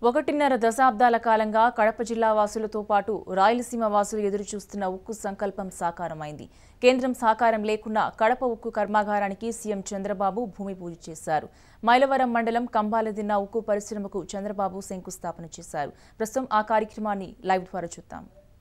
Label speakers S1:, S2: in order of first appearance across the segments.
S1: ఒకటిన్నర దశాబ్దాల కాలంగా కడప జిల్లా వాసులతో పాటు రాయలసీమ వాసులు ఎదురుచూస్తున్న ఉక్కు సంకల్పం సాకారమైంది కేంద్రం సహకారం లేకున్నా కడప ఉక్కు కర్మాగారానికి సీఎం చంద్రబాబు భూమి పూజ చేశారు మైలవరం మండలం కంబాలదిన్న ఉక్కు పరిశ్రమకు చంద్రబాబు శంకుస్థాపన చేశారు ప్రస్తుతం ఆ కార్యక్రమాన్ని లైవ్ ద్వారా చూద్దాం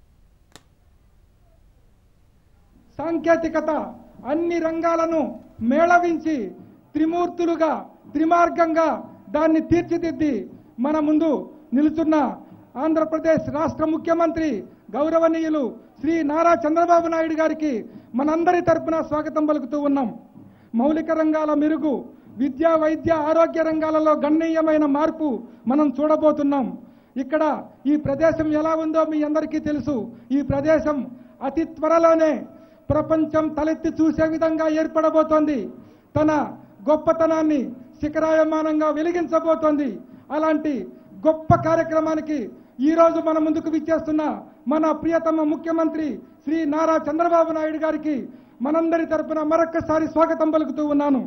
S2: సాంకేతికత అన్ని రంగాలను మేళవించి త్రిమూర్తులుగా త్రిమార్గంగా దాన్ని తీర్చిదిద్ది మన ముందు నిలుచున్న ఆంధ్రప్రదేశ్ రాష్ట్ర ముఖ్యమంత్రి గౌరవనీయులు శ్రీ నారా చంద్రబాబు నాయుడు గారికి మనందరి తరపున స్వాగతం పలుకుతూ ఉన్నాం మౌలిక రంగాల మెరుగు విద్యా వైద్య ఆరోగ్య రంగాలలో గణనీయమైన మార్పు మనం చూడబోతున్నాం ఇక్కడ ఈ ప్రదేశం ఎలా ఉందో మీ అందరికీ తెలుసు ఈ ప్రదేశం అతి త్వరలోనే ప్రపంచం తలెత్తి చూసే విధంగా ఏర్పడబోతోంది తన గొప్పతనాన్ని శిఖరాయమానంగా వెలిగించబోతోంది అలాంటి గొప్ప కార్యక్రమానికి ఈ రోజు మన ముందుకు విచ్చేస్తున్న మన ప్రియతమ ముఖ్యమంత్రి శ్రీ నారా చంద్రబాబు నాయుడు గారికి మనందరి తరపున మరొక్కసారి స్వాగతం పలుకుతూ ఉన్నాను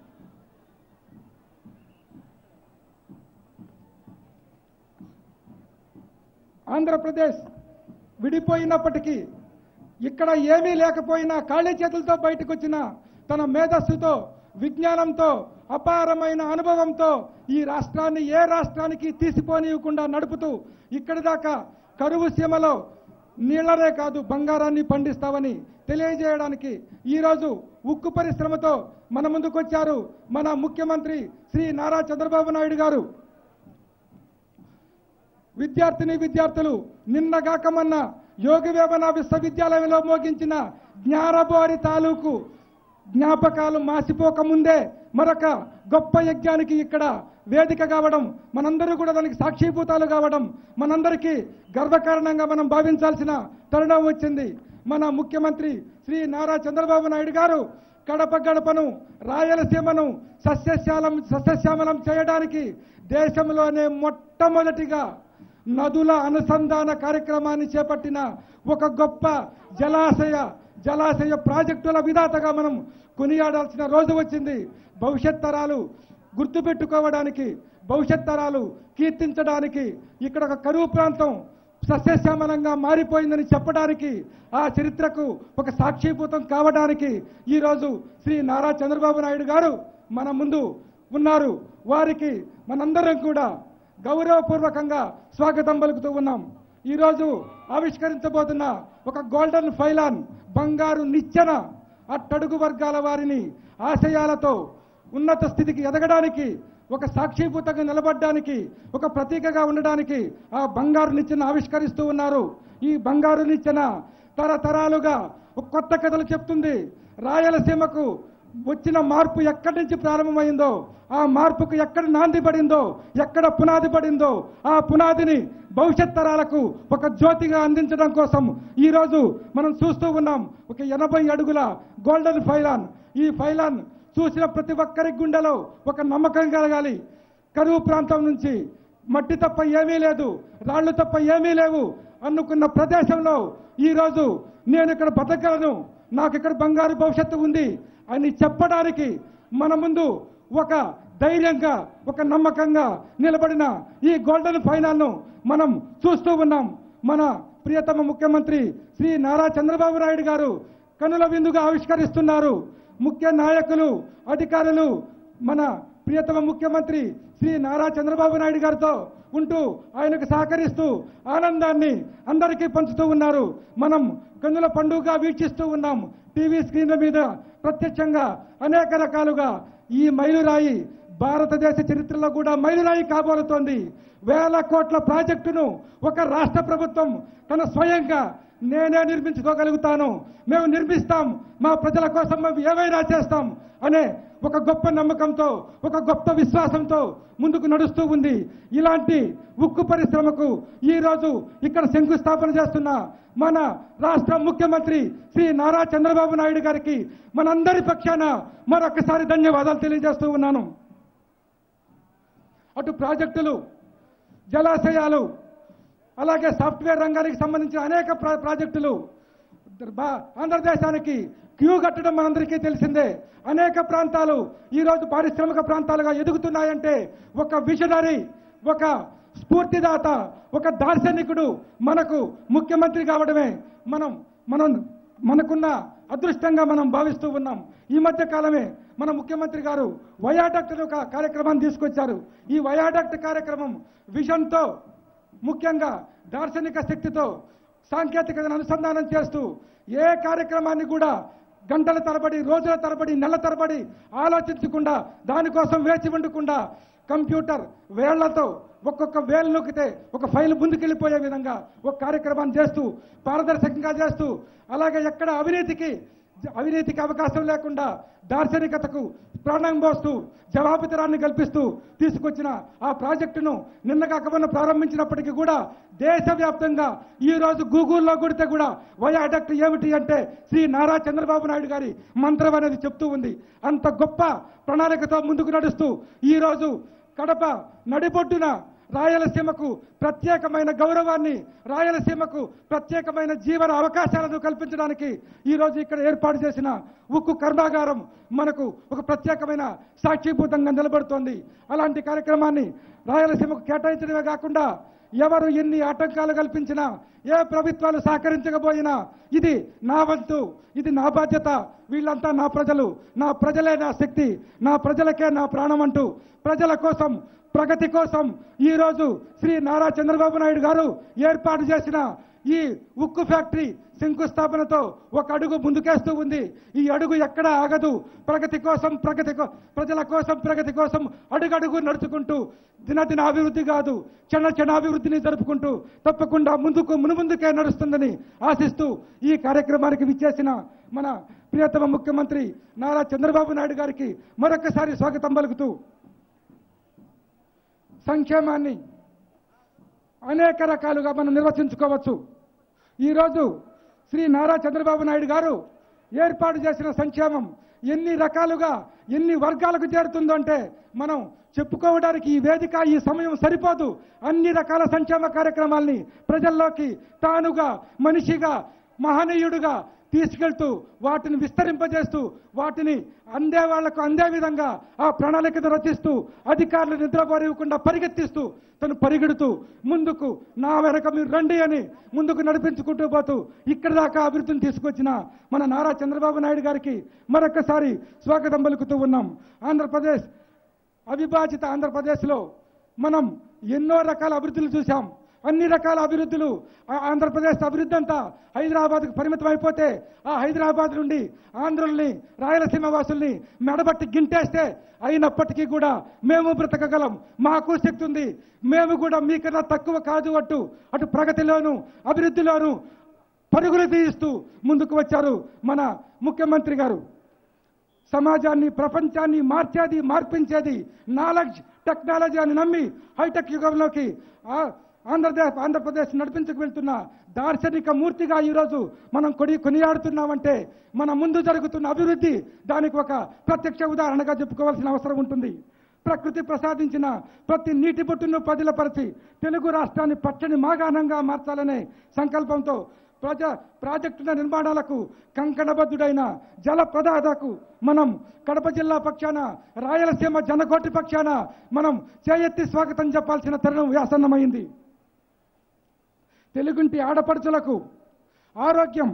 S2: ఆంధ్రప్రదేశ్ విడిపోయినప్పటికీ ఇక్కడ ఏమీ లేకపోయినా ఖాళీ చేతులతో బయటకు వచ్చిన తన మేధస్సుతో విజ్ఞానంతో అపారమైన అనుభవంతో ఈ రాష్ట్రాన్ని ఏ రాష్ట్రానికి తీసిపోనివ్వకుండా నడుపుతూ ఇక్కడి దాకా కరువు సీమలో నీళ్లనే కాదు బంగారాన్ని పండిస్తామని తెలియజేయడానికి ఈరోజు ఉక్కు పరిశ్రమతో మన ముందుకొచ్చారు మన ముఖ్యమంత్రి శ్రీ నారా చంద్రబాబు నాయుడు గారు విద్యార్థిని విద్యార్థులు నిన్నగాక మొన్న యోగి వేమన విశ్వవిద్యాలయంలో మోగించిన జ్ఞానబోరి తాలూకు జ్ఞాపకాలు మాసిపోక ముందే మరొక గొప్ప యజ్ఞానికి ఇక్కడ వేదిక కావడం మనందరూ కూడా దానికి సాక్షిభూతాలు కావడం మనందరికీ గర్వకారణంగా మనం భావించాల్సిన తరుణం వచ్చింది మన ముఖ్యమంత్రి శ్రీ నారా చంద్రబాబు నాయుడు గారు కడప గడపను రాయలసీమను సస్యశ్యాలం సస్యశ్యామలం చేయడానికి దేశంలోనే మొట్టమొదటిగా నదుల అనుసంధాన కార్యక్రమాన్ని చేపట్టిన ఒక గొప్ప జలాశయ జలాశయ ప్రాజెక్టుల విధాతగా మనం కొనియాడాల్సిన రోజు వచ్చింది భవిష్యత్ తరాలు గుర్తుపెట్టుకోవడానికి భవిష్యత్ తరాలు కీర్తించడానికి ఇక్కడ ఒక కరువు ప్రాంతం సస్యశ్యామలంగా మారిపోయిందని చెప్పడానికి ఆ చరిత్రకు ఒక సాక్షిభూతం కావడానికి ఈరోజు శ్రీ నారా చంద్రబాబు నాయుడు గారు మన ముందు ఉన్నారు వారికి మనందరం కూడా గౌరవపూర్వకంగా స్వాగతం పలుకుతూ ఉన్నాం ఈరోజు ఆవిష్కరించబోతున్న ఒక గోల్డెన్ ఫైలాన్ బంగారు నిచ్చెన అట్టడుగు వర్గాల వారిని ఆశయాలతో ఉన్నత స్థితికి ఎదగడానికి ఒక సాక్షిభూతంగా నిలబడడానికి ఒక ప్రతీకగా ఉండడానికి ఆ బంగారు నిచ్చెన ఆవిష్కరిస్తూ ఉన్నారు ఈ బంగారు నిచ్చెన తరతరాలుగా ఒక కొత్త కథలు చెప్తుంది రాయలసీమకు వచ్చిన మార్పు ఎక్కడి నుంచి ప్రారంభమైందో ఆ మార్పుకు ఎక్కడ నాంది పడిందో ఎక్కడ పునాది పడిందో ఆ పునాదిని భవిష్యత్ తరాలకు ఒక జ్యోతిగా అందించడం కోసం ఈరోజు మనం చూస్తూ ఉన్నాం ఒక ఎనభై అడుగుల గోల్డెన్ ఫైలాన్ ఈ ఫైలాన్ చూసిన ప్రతి ఒక్కరి గుండెలో ఒక నమ్మకం కలగాలి కరువు ప్రాంతం నుంచి మట్టి తప్ప ఏమీ లేదు రాళ్ళు తప్ప ఏమీ లేవు అనుకున్న ప్రదేశంలో ఈరోజు నేను ఇక్కడ బతకలను నాకు ఇక్కడ బంగారు భవిష్యత్తు ఉంది అని చెప్పడానికి మన ముందు ఒక ధైర్యంగా ఒక నమ్మకంగా నిలబడిన ఈ గోల్డెన్ ఫైనల్ను మనం చూస్తూ ఉన్నాం మన ప్రియతమ ముఖ్యమంత్రి శ్రీ నారా చంద్రబాబు నాయుడు గారు కనుల విందుగా ఆవిష్కరిస్తున్నారు ముఖ్య నాయకులు అధికారులు మన ప్రియతమ ముఖ్యమంత్రి శ్రీ నారా చంద్రబాబు నాయుడు గారితో ఉంటూ ఆయనకు సహకరిస్తూ ఆనందాన్ని అందరికీ పంచుతూ ఉన్నారు మనం కన్నుల పండుగగా వీక్షిస్తూ ఉన్నాం టీవీ స్క్రీన్ల మీద ప్రత్యక్షంగా అనేక రకాలుగా ఈ మైలురాయి భారతదేశ చరిత్రలో కూడా మైలురాయి కాబోలుతోంది వేల కోట్ల ప్రాజెక్టును ఒక రాష్ట్ర ప్రభుత్వం తన స్వయంగా నేనే నిర్మించుకోగలుగుతాను మేము నిర్మిస్తాం మా ప్రజల కోసం మేము ఏమైనా చేస్తాం అనే ఒక గొప్ప నమ్మకంతో ఒక గొప్ప విశ్వాసంతో ముందుకు నడుస్తూ ఉంది ఇలాంటి ఉక్కు పరిశ్రమకు ఈ రోజు ఇక్కడ శంకుస్థాపన చేస్తున్న మన రాష్ట్ర ముఖ్యమంత్రి శ్రీ నారా చంద్రబాబు నాయుడు గారికి మనందరి పక్షాన మరొకసారి ధన్యవాదాలు తెలియజేస్తూ ఉన్నాను అటు ప్రాజెక్టులు జలాశయాలు అలాగే సాఫ్ట్వేర్ రంగానికి సంబంధించిన అనేక ప్రా- ప్రాజెక్టులు బా- ఆంధ్రదేశానికి క్యూ కట్టడం మనందరికీ తెలిసిందే అనేక ప్రాంతాలు ఈరోజు పారిశ్రామిక ప్రాంతాలుగా ఎదుగుతున్నాయంటే ఒక విజనరీ ఒక స్ఫూర్తిదాత ఒక దార్శనికుడు మనకు ముఖ్యమంత్రి కావడమే మనం మనం మనకున్న అదృష్టంగా మనం భావిస్తూ ఉన్నాం ఈ మధ్య కాలమే మన ముఖ్యమంత్రి గారు వయాడక్ట్ ఒక కార్యక్రమాన్ని తీసుకొచ్చారు ఈ వయాడక్ట్ కార్యక్రమం విజన్తో ముఖ్యంగా దార్శనిక శక్తితో సాంకేతికతను అనుసంధానం చేస్తూ ఏ కార్యక్రమాన్ని కూడా గంటల తరబడి రోజుల తరబడి నెల తరబడి ఆలోచించకుండా దానికోసం వేచి ఉండకుండా కంప్యూటర్ వేళ్లతో ఒక్కొక్క వేలు నొక్కితే ఒక ఫైల్ ముందుకెళ్ళిపోయే విధంగా ఒక కార్యక్రమాన్ని చేస్తూ పారదర్శకంగా చేస్తూ అలాగే ఎక్కడ అవినీతికి అవినీతికి అవకాశం లేకుండా దార్శనికతకు ప్రాణం పోస్తూ జవాబుదారాన్ని కల్పిస్తూ తీసుకొచ్చిన ఆ ప్రాజెక్టును నిన్నగాక మొన్న ప్రారంభించినప్పటికీ కూడా దేశవ్యాప్తంగా ఈ రోజు గూగుల్లో కొడితే కూడా వయాడక్ట్ ఏమిటి అంటే శ్రీ నారా చంద్రబాబు నాయుడు గారి మంత్రం అనేది చెప్తూ ఉంది అంత గొప్ప ప్రణాళికతో ముందుకు నడుస్తూ ఈ రోజు కడప నడిబొడ్డున రాయలసీమకు ప్రత్యేకమైన గౌరవాన్ని రాయలసీమకు ప్రత్యేకమైన జీవన అవకాశాలను కల్పించడానికి ఈ రోజు ఇక్కడ ఏర్పాటు చేసిన ఉక్కు కర్మాగారం మనకు ఒక ప్రత్యేకమైన సాక్షిభూతంగా నిలబడుతోంది అలాంటి కార్యక్రమాన్ని రాయలసీమకు కేటాయించడమే కాకుండా ఎవరు ఎన్ని ఆటంకాలు కల్పించినా ఏ ప్రభుత్వాలు సహకరించకపోయినా ఇది నా వంతు ఇది నా బాధ్యత వీళ్ళంతా నా ప్రజలు నా ప్రజలే నా శక్తి నా ప్రజలకే నా ప్రాణం అంటూ ప్రజల కోసం ప్రగతి కోసం ఈ రోజు శ్రీ నారా చంద్రబాబు నాయుడు గారు ఏర్పాటు చేసిన ఈ ఉక్కు ఫ్యాక్టరీ శంకుస్థాపనతో ఒక అడుగు ముందుకేస్తూ ఉంది ఈ అడుగు ఎక్కడ ఆగదు ప్రగతి కోసం ప్రగతి కో- ప్రజల కోసం ప్రగతి కోసం అడుగడుగు నడుచుకుంటూ దినదిన అభివృద్ధి కాదు క్షణ క్షణాభివృద్ధిని జరుపుకుంటూ తప్పకుండా ముందుకు మునుముందుకే నడుస్తుందని ఆశిస్తూ ఈ కార్యక్రమానికి విచ్చేసిన మన ప్రియతమ ముఖ్యమంత్రి నారా చంద్రబాబు నాయుడు గారికి మరొకసారి స్వాగతం పలుకుతూ సంక్షేమాన్ని అనేక రకాలుగా మనం నిర్వచించుకోవచ్చు ఈరోజు శ్రీ నారా చంద్రబాబు నాయుడు గారు ఏర్పాటు చేసిన సంక్షేమం ఎన్ని రకాలుగా ఎన్ని వర్గాలకు చేరుతుందో అంటే మనం చెప్పుకోవడానికి ఈ వేదిక ఈ సమయం సరిపోదు అన్ని రకాల సంక్షేమ కార్యక్రమాల్ని ప్రజల్లోకి తానుగా మనిషిగా మహనీయుడుగా తీసుకెళ్తూ వాటిని విస్తరింపజేస్తూ వాటిని అందే వాళ్లకు అందే విధంగా ఆ ప్రణాళికను రచిస్తూ అధికారులు నిద్రపోనివ్వకుండా పరిగెత్తిస్తూ తను పరిగెడుతూ ముందుకు నా వెనక మీరు రండి అని ముందుకు నడిపించుకుంటూ పోతూ ఇక్కడ దాకా అభివృద్ధిని తీసుకొచ్చిన మన నారా చంద్రబాబు నాయుడు గారికి మరొకసారి స్వాగతం పలుకుతూ ఉన్నాం ఆంధ్రప్రదేశ్ అవిభాజిత ఆంధ్రప్రదేశ్లో మనం ఎన్నో రకాల అభివృద్ధులు చూసాం అన్ని రకాల అభివృద్ధులు ఆ ఆంధ్రప్రదేశ్ అభివృద్ధి అంతా హైదరాబాద్కు పరిమితం అయిపోతే ఆ హైదరాబాద్ నుండి ఆంధ్రుల్ని రాయలసీమ వాసుల్ని మెడబట్టి గింటేస్తే అయినప్పటికీ కూడా మేము బ్రతకగలం మాకు శక్తి ఉంది మేము కూడా మీకన్నా తక్కువ కాదు అటు అటు ప్రగతిలోను అభివృద్ధిలోను పరుగులు తీయిస్తూ ముందుకు వచ్చారు మన ముఖ్యమంత్రి గారు సమాజాన్ని ప్రపంచాన్ని మార్చేది మార్పించేది నాలెడ్జ్ టెక్నాలజీ అని నమ్మి హైటెక్ యుగంలోకి ఆ- ఆంధ్రప్రదేశ్ ఆంధ్రప్రదేశ్ నడిపించుకు వెళ్తున్న దార్శనిక మూర్తిగా ఈరోజు మనం కొడి కొనియాడుతున్నామంటే మన ముందు జరుగుతున్న అభివృద్ధి దానికి ఒక ప్రత్యక్ష ఉదాహరణగా చెప్పుకోవాల్సిన అవసరం ఉంటుంది ప్రకృతి ప్రసాదించిన ప్రతి నీటి బొట్టును పదిలపరిచి తెలుగు రాష్ట్రాన్ని పచ్చని మాగాణంగా మార్చాలనే సంకల్పంతో ప్రజా ప్రాజెక్టుల నిర్మాణాలకు కంకణబద్ధుడైన జల ప్రదాతకు మనం కడప జిల్లా పక్షాన రాయలసీమ జనకోటి పక్షాన మనం చేయెత్తి స్వాగతం చెప్పాల్సిన తరుణం ఆసన్నమైంది తెలుగుంటి ఆడపడుచులకు ఆరోగ్యం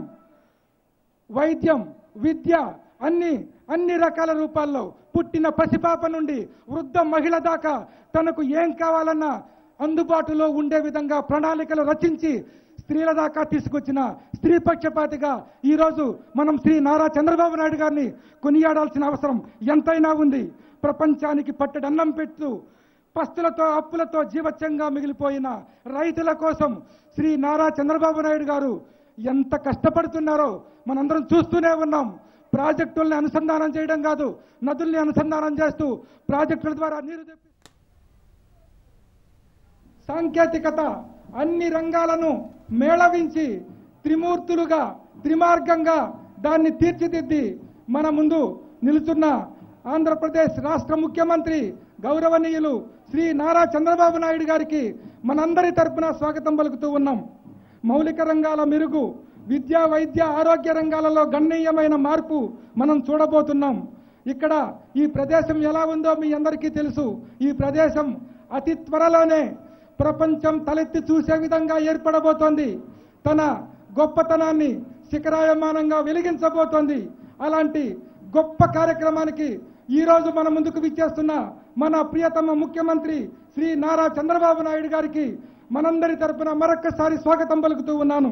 S2: వైద్యం విద్య అన్ని అన్ని రకాల రూపాల్లో పుట్టిన పసిపాప నుండి వృద్ధ మహిళ దాకా తనకు ఏం కావాలన్నా అందుబాటులో ఉండే విధంగా ప్రణాళికలు రచించి స్త్రీల దాకా తీసుకొచ్చిన స్త్రీ పక్షపాతిగా ఈరోజు మనం శ్రీ నారా చంద్రబాబు నాయుడు గారిని కొనియాడాల్సిన అవసరం ఎంతైనా ఉంది ప్రపంచానికి పట్టడన్నం పెట్టు పస్తులతో అప్పులతో జీవత్యంగా మిగిలిపోయిన రైతుల కోసం శ్రీ నారా చంద్రబాబు నాయుడు గారు ఎంత కష్టపడుతున్నారో మనందరం చూస్తూనే ఉన్నాం ప్రాజెక్టుల్ని అనుసంధానం చేయడం కాదు నదుల్ని అనుసంధానం చేస్తూ ప్రాజెక్టుల ద్వారా నీరు తెప్పి సాంకేతికత అన్ని రంగాలను మేళవించి త్రిమూర్తులుగా త్రిమార్గంగా దాన్ని తీర్చిదిద్ది మన ముందు నిలుచున్న ఆంధ్రప్రదేశ్ రాష్ట్ర ముఖ్యమంత్రి గౌరవనీయులు శ్రీ నారా చంద్రబాబు నాయుడు గారికి మనందరి తరపున స్వాగతం పలుకుతూ ఉన్నాం మౌలిక రంగాల మెరుగు విద్యా వైద్య ఆరోగ్య రంగాలలో గణనీయమైన మార్పు మనం చూడబోతున్నాం ఇక్కడ ఈ ప్రదేశం ఎలా ఉందో మీ అందరికీ తెలుసు ఈ ప్రదేశం అతి త్వరలోనే ప్రపంచం తలెత్తి చూసే విధంగా ఏర్పడబోతోంది తన గొప్పతనాన్ని శిఖరాయమానంగా వెలిగించబోతోంది అలాంటి గొప్ప కార్యక్రమానికి ఈ రోజు మన ముందుకు విచ్చేస్తున్న మన ప్రియతమ ముఖ్యమంత్రి శ్రీ నారా చంద్రబాబు నాయుడు గారికి మనందరి తరపున మరొక్కసారి స్వాగతం పలుకుతూ ఉన్నాను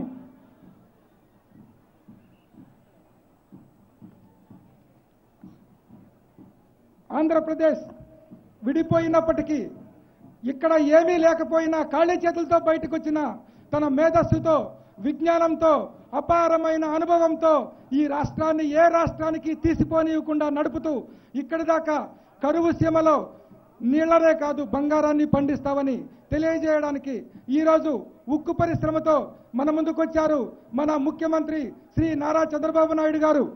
S2: ఆంధ్రప్రదేశ్ విడిపోయినప్పటికీ ఇక్కడ ఏమీ లేకపోయినా ఖాళీ చేతులతో బయటకు వచ్చిన తన మేధస్సుతో విజ్ఞానంతో అపారమైన అనుభవంతో ఈ రాష్ట్రాన్ని ఏ రాష్ట్రానికి తీసిపోనివ్వకుండా నడుపుతూ ఇక్కడి దాకా కరువు సీమలో నీళ్లనే కాదు బంగారాన్ని పండిస్తామని తెలియజేయడానికి ఈరోజు ఉక్కు పరిశ్రమతో మన ముందుకొచ్చారు మన ముఖ్యమంత్రి శ్రీ నారా చంద్రబాబు నాయుడు గారు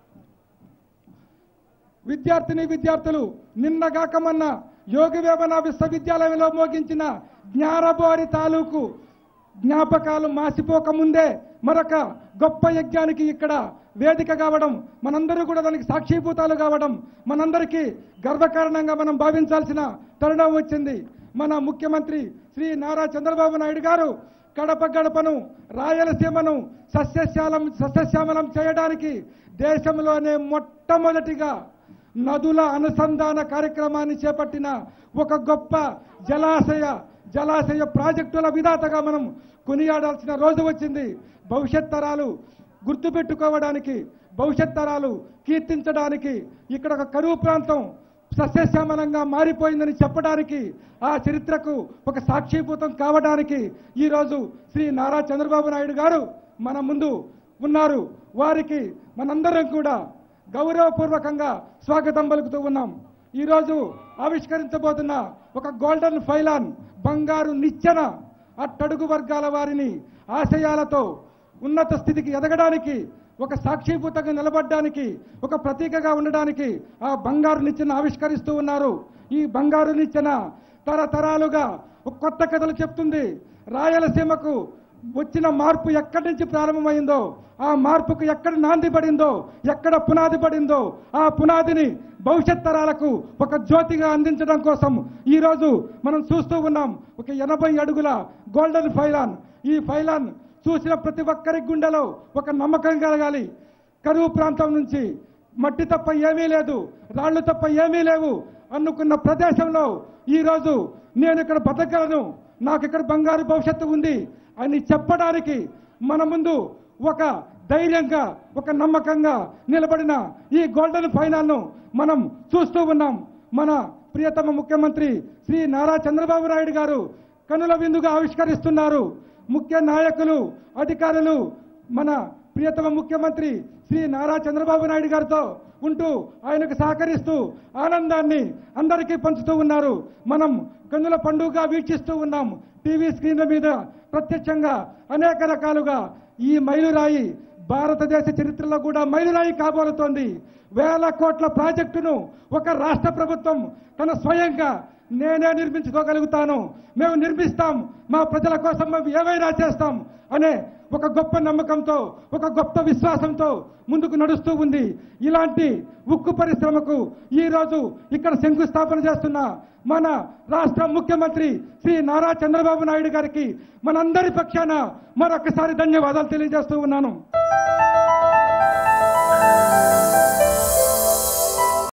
S2: విద్యార్థిని విద్యార్థులు నిన్నగాక మొన్న యోగి వేమన విశ్వవిద్యాలయంలో మోగించిన జ్ఞానబోరి తాలూకు జ్ఞాపకాలు మాసిపోక ముందే మరొక గొప్ప యజ్ఞానికి ఇక్కడ వేదిక కావడం మనందరూ కూడా దానికి సాక్షిభూతాలు కావడం మనందరికీ గర్వకారణంగా మనం భావించాల్సిన తరుణం వచ్చింది మన ముఖ్యమంత్రి శ్రీ నారా చంద్రబాబు నాయుడు గారు కడప గడపను రాయలసీమను సస్యశ్యాలం సస్యశ్యామలం చేయడానికి దేశంలోనే మొట్టమొదటిగా నదుల అనుసంధాన కార్యక్రమాన్ని చేపట్టిన ఒక గొప్ప జలాశయ జలాశయ ప్రాజెక్టుల విధాతగా మనం కొనియాడాల్సిన రోజు వచ్చింది భవిష్యత్ తరాలు గుర్తుపెట్టుకోవడానికి భవిష్యత్ తరాలు కీర్తించడానికి ఇక్కడ ఒక కరువు ప్రాంతం సస్యశ్యామలంగా మారిపోయిందని చెప్పడానికి ఆ చరిత్రకు ఒక సాక్షిభూతం కావడానికి ఈరోజు శ్రీ నారా చంద్రబాబు నాయుడు గారు మన ముందు ఉన్నారు వారికి మనందరం కూడా గౌరవపూర్వకంగా స్వాగతం పలుకుతూ ఉన్నాం ఈరోజు ఆవిష్కరించబోతున్న ఒక గోల్డెన్ ఫైలాన్ బంగారు నిచ్చెన అట్టడుగు వర్గాల వారిని ఆశయాలతో ఉన్నత స్థితికి ఎదగడానికి ఒక సాక్షిభూతంగా నిలబడడానికి ఒక ప్రతీకగా ఉండడానికి ఆ బంగారు నిచ్చెన ఆవిష్కరిస్తూ ఉన్నారు ఈ బంగారు నిచ్చెన తరతరాలుగా ఒక కొత్త కథలు చెప్తుంది రాయలసీమకు వచ్చిన మార్పు ఎక్కడి నుంచి ప్రారంభమైందో ఆ మార్పుకు ఎక్కడ నాంది పడిందో ఎక్కడ పునాది పడిందో ఆ పునాదిని భవిష్యత్ తరాలకు ఒక జ్యోతిగా అందించడం కోసం ఈరోజు మనం చూస్తూ ఉన్నాం ఒక ఎనభై అడుగుల గోల్డెన్ ఫైలాన్ ఈ ఫైలాన్ చూసిన ప్రతి ఒక్కరి గుండెలో ఒక నమ్మకం కలగాలి కరువు ప్రాంతం నుంచి మట్టి తప్ప ఏమీ లేదు రాళ్ళు తప్ప ఏమీ లేవు అనుకున్న ప్రదేశంలో ఈరోజు నేను ఇక్కడ బతకగలను నాకు ఇక్కడ బంగారు భవిష్యత్తు ఉంది అని చెప్పడానికి మన ముందు ఒక ధైర్యంగా ఒక నమ్మకంగా నిలబడిన ఈ గోల్డెన్ ఫైనల్ను మనం చూస్తూ ఉన్నాం మన ప్రియతమ ముఖ్యమంత్రి శ్రీ నారా చంద్రబాబు నాయుడు గారు కనుల విందుగా ఆవిష్కరిస్తున్నారు ముఖ్య నాయకులు అధికారులు మన ప్రియతమ ముఖ్యమంత్రి శ్రీ నారా చంద్రబాబు నాయుడు గారితో ఉంటూ ఆయనకు సహకరిస్తూ ఆనందాన్ని అందరికీ పంచుతూ ఉన్నారు మనం కన్నుల పండుగగా వీక్షిస్తూ ఉన్నాం టీవీ స్క్రీన్ల మీద ప్రత్యక్షంగా అనేక రకాలుగా ఈ మైలురాయి భారతదేశ చరిత్రలో కూడా మైలురాయి కాబోలుతోంది వేల కోట్ల ప్రాజెక్టును ఒక రాష్ట్ర ప్రభుత్వం తన స్వయంగా నేనే నిర్మించుకోగలుగుతాను మేము నిర్మిస్తాం మా ప్రజల కోసం మేము ఏమైనా చేస్తాం అనే ఒక గొప్ప నమ్మకంతో ఒక గొప్ప విశ్వాసంతో ముందుకు నడుస్తూ ఉంది ఇలాంటి ఉక్కు పరిశ్రమకు ఈ రోజు ఇక్కడ శంకుస్థాపన చేస్తున్న మన రాష్ట్ర ముఖ్యమంత్రి శ్రీ నారా చంద్రబాబు నాయుడు గారికి మనందరి పక్షాన మరొకసారి ధన్యవాదాలు తెలియజేస్తూ ఉన్నాను